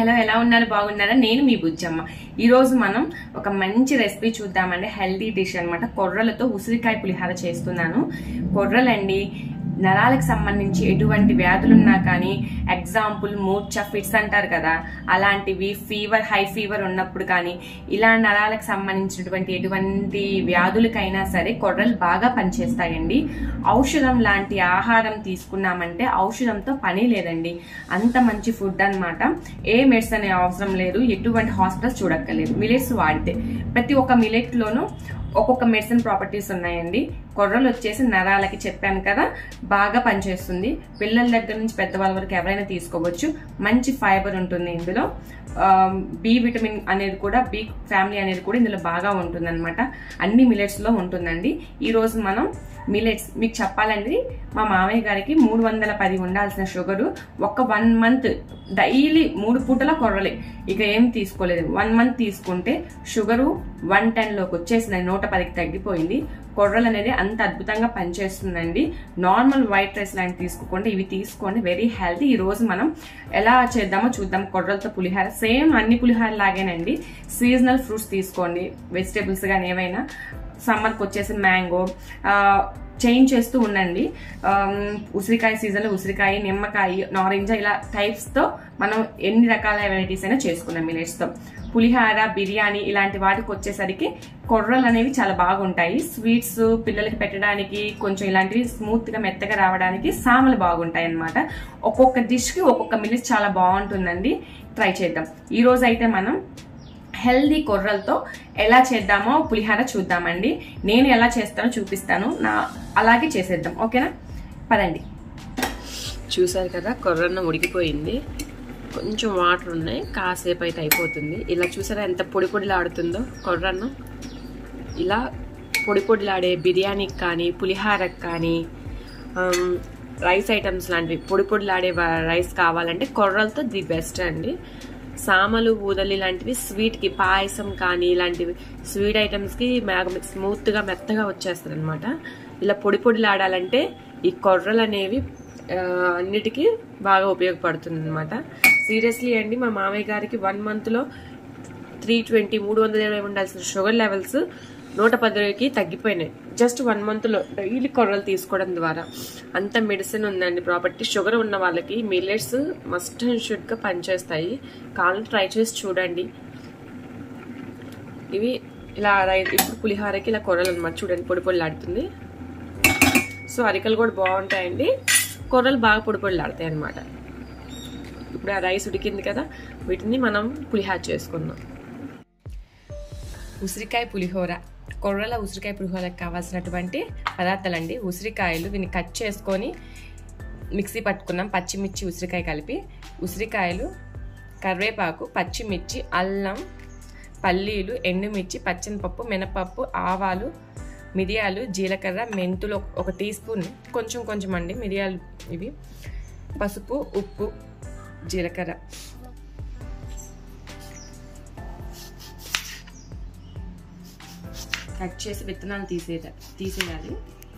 hello ఎలా ఉన్నారు బాగున్నారా నేను మీ బుజ్జమ్మ ఈ రోజు మనం ఒక మంచి రెసిపీ చూద్దామండి హెల్దీ డిష్ అన్నమాట కొర్రలతో ఉసిరికాయ పులిహార చేస్తున్నాను కొర్రలండి నరాలకు సంబంధించి ఎటువంటి వ్యాధులున్నా కానీ ఎగ్జాంపుల్ మూర్ఛ ఫిట్స్ అంటారు కదా అలాంటివి ఫీవర్ హై ఫీవర్ ఉన్నప్పుడు కానీ ఇలా నరాలకు సంబంధించినటువంటి ఎటువంటి వ్యాధులకైనా సరే కొర్రలు బాగా పనిచేస్తాయండి ఔషధం లాంటి ఆహారం తీసుకున్నామంటే ఔషధంతో పని లేదండి అంత మంచి ఫుడ్ అన్నమాట ఏ మెడిసిన్ అవసరం లేదు ఎటువంటి హాస్పిటల్స్ చూడక్కర్లేదు మిలెట్స్ వాడితే ప్రతి ఒక్క మిలెట్ లోనూ ఒక్కొక్క మెడిసిన్ ప్రాపర్టీస్ ఉన్నాయండి కొర్రలు వచ్చేసి నరాలకి చెప్పాను కదా బాగా పనిచేస్తుంది పిల్లల దగ్గర నుంచి పెద్దవాళ్ళ వరకు ఎవరైనా తీసుకోవచ్చు మంచి ఫైబర్ ఉంటుంది ఇందులో బి విటమిన్ అనేది కూడా బి ఫ్యామిలీ అనేది కూడా ఇందులో బాగా ఉంటుంది అనమాట అన్ని మిలెట్స్ లో ఉంటుందండి ఈ రోజు మనం మిలెట్స్ మీకు చెప్పాలండి మా మామయ్య గారికి మూడు వందల పది ఉండాల్సిన షుగరు ఒక వన్ మంత్ డైలీ మూడు పూటల కొర్రలే ఇక ఏం తీసుకోలేదు వన్ మంత్ తీసుకుంటే షుగరు వన్ టెన్లోకి వచ్చేసింది నూట పదికి తగ్గిపోయింది కొర్రలు అనేది అంత అద్భుతంగా పనిచేస్తుందండి నార్మల్ వైట్ రైస్ లాంటి తీసుకోకుండా ఇవి తీసుకోండి వెరీ హెల్తీ ఈ రోజు మనం ఎలా చేద్దామో చూద్దాం కొర్రలతో పులిహార సేమ్ అన్ని పులిహార లాగేనండి సీజనల్ ఫ్రూట్స్ తీసుకోండి వెజిటేబుల్స్ కానీ ఏవైనా సమ్మర్కి వచ్చేసి మ్యాంగో చేంజ్ చేస్తూ ఉండండి ఉసిరికాయ సీజన్లో ఉసిరికాయ నిమ్మకాయ నారింజ ఇలా టైప్స్తో మనం ఎన్ని రకాల వెరైటీస్ అయినా చేసుకున్నాం మిలెట్స్తో పులిహార బిర్యానీ ఇలాంటి వాటికి వచ్చేసరికి కొర్రలు అనేవి చాలా బాగుంటాయి స్వీట్స్ పిల్లలకి పెట్టడానికి కొంచెం ఇలాంటివి స్మూత్గా మెత్తగా రావడానికి సామలు బాగుంటాయి అనమాట ఒక్కొక్క డిష్కి ఒక్కొక్క మిలెట్స్ చాలా బాగుంటుందండి ట్రై చేద్దాం ఈ రోజు అయితే మనం హెల్దీ కొర్రలతో ఎలా చేద్దామో పులిహార చూద్దామండి నేను ఎలా చేస్తానో చూపిస్తాను నా అలాగే చేసేద్దాం ఓకేనా పదండి చూసారు కదా కొర్రన్న ఉడికిపోయింది కొంచెం వాటర్ ఉన్నాయి కాసేపు అయితే అయిపోతుంది ఇలా చూసారా ఎంత పొడి పొడిలాడుతుందో కొర్రన్న ఇలా పొడి పొడిలాడే బిర్యానీకి కానీ పులిహారకు కానీ రైస్ ఐటమ్స్ లాంటివి పొడి పొడిలాడే రైస్ కావాలంటే కొర్రలతో ది బెస్ట్ అండి సామలు ఊదలి లాంటివి స్వీట్కి పాయసం కానీ ఇలాంటివి స్వీట్ ఐటమ్స్కి స్మూత్గా మెత్తగా వచ్చేస్తుంది అనమాట ఇలా పొడి పొడిలాడాలంటే ఈ కొర్రలు అనేవి అన్నిటికీ బాగా ఉపయోగపడుతుంది అనమాట సీరియస్లీ అండి మా మామయ్య గారికి వన్ మంత్లో త్రీ ట్వంటీ మూడు వందల ఇరవై ఉండాల్సిన షుగర్ లెవెల్స్ నూట పదికి తగ్గిపోయినాయి జస్ట్ వన్ మంత్లో డైలీ కొర్రలు తీసుకోవడం ద్వారా అంత మెడిసిన్ ఉందండి ప్రాపర్టీ షుగర్ ఉన్న వాళ్ళకి మిల్లెట్స్ మస్ట్ అండ్ షుడ్గా పనిచేస్తాయి కావాలంటే ట్రై చేసి చూడండి ఇవి ఇలా ఇప్పుడు పులిహారకి ఇలా కొర్రలు అనమాట చూడండి పొడి పొడిలాడుతుంది సో అరికలు కూడా బాగుంటాయండి కొర్రలు బాగా పొడి పొడిలాడతాయి అనమాట ఇప్పుడు ఆ రైస్ ఉడికింది కదా వీటిని మనం పులిహార చేసుకుందాం ఉసిరికాయ పులిహోర కొర్రల ఉసిరికాయ పులిహోరకు కావాల్సినటువంటి పదార్థాలండి ఉసిరికాయలు వీని కట్ చేసుకొని మిక్సీ పట్టుకున్నాం పచ్చిమిర్చి ఉసిరికాయ కలిపి ఉసిరికాయలు కరివేపాకు పచ్చిమిర్చి అల్లం పల్లీలు ఎండుమిర్చి పచ్చనిపప్పు మినపప్పు ఆవాలు మిరియాలు జీలకర్ర మెంతులు ఒక టీ స్పూన్ కొంచెం కొంచెం అండి మిరియాలు ఇవి పసుపు ఉప్పు జీలకర్ర కట్ చేసి విత్తనాలు తీసే తీసేయాలి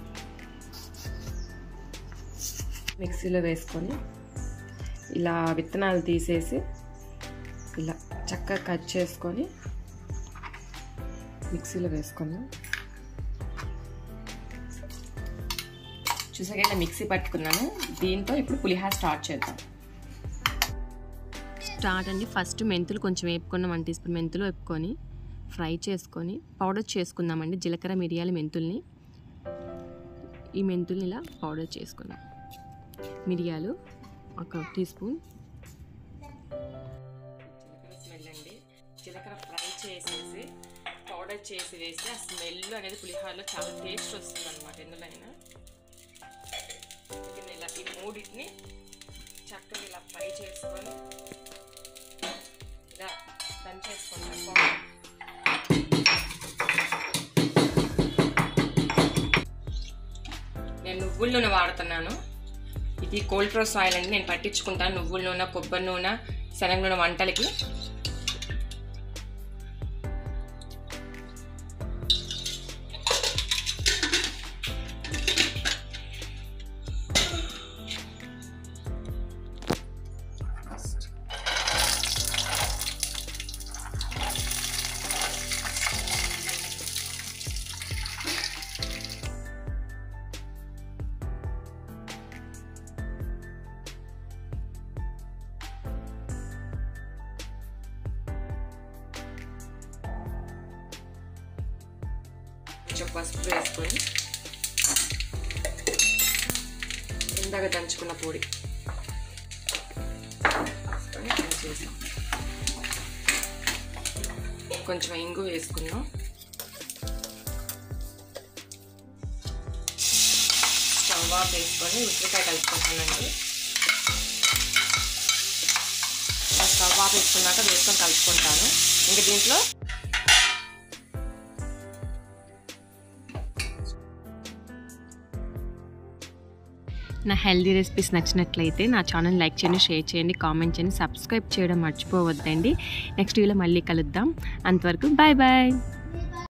మిక్సీలో వేసుకొని ఇలా విత్తనాలు తీసేసి ఇలా చక్కగా కట్ చేసుకొని మిక్సీలో వేసుకున్నాం చూసాక ఇలా మిక్సీ పట్టుకున్నాను దీంతో ఇప్పుడు పులిహార స్టార్ట్ చేద్దాం స్టార్ట్ అండి ఫస్ట్ మెంతులు కొంచెం వేపుకున్నాం వన్ టీ స్పూన్ మెంతులు వేపుకొని ఫ్రై చేసుకొని పౌడర్ చేసుకుందామండి జీలకర్ర మిరియాల మెంతుల్ని ఈ మెంతుల్ని ఇలా పౌడర్ చేసుకుందాం మిరియాలు ఒక టీ స్పూన్ స్మెల్ అండి జీలకర్ర ఫ్రై చేసేసి పౌడర్ చేసి వేస్తే ఆ స్మెల్ అనేది పులిహోరలో చాలా టేస్ట్ వస్తుంది అనమాట ఎందులో అయినా ఇలా ఈ మూడింటిని చక్కగా ఇలా ఫ్రై చేసుకొని ఇలా దంచేసుకుంటాం పౌడర్ నేను నువ్వుల నూనె వాడుతున్నాను ఇది కోల్డ్ ప్రోస్ ఆయిల్ అండి నేను పట్టించుకుంటాను నువ్వుల నూనె కొబ్బరి నూనె శనగ నూనె వంటలకి కొంచెం పసుపు వేసుకొని ఇందాక దంచుకున్న పొడి వేసుకొని దంచేసాం కొంచెం ఇంగు వేసుకున్నాం స్టవ్ ఆఫ్ వేసుకొని ఉసిరికాయ కలుపుకుంటానండి స్టవ్ ఆఫ్ వేసుకున్నాక వేసుకొని కలుపుకుంటాను ఇంకా దీంట్లో నా హెల్దీ రెసిపీస్ నచ్చినట్లయితే నా ఛానల్ లైక్ చేయండి షేర్ చేయండి కామెంట్ చేయండి సబ్స్క్రైబ్ చేయడం మర్చిపోవద్దండి నెక్స్ట్ వీడియోలో మళ్ళీ కలుద్దాం అంతవరకు బాయ్ బాయ్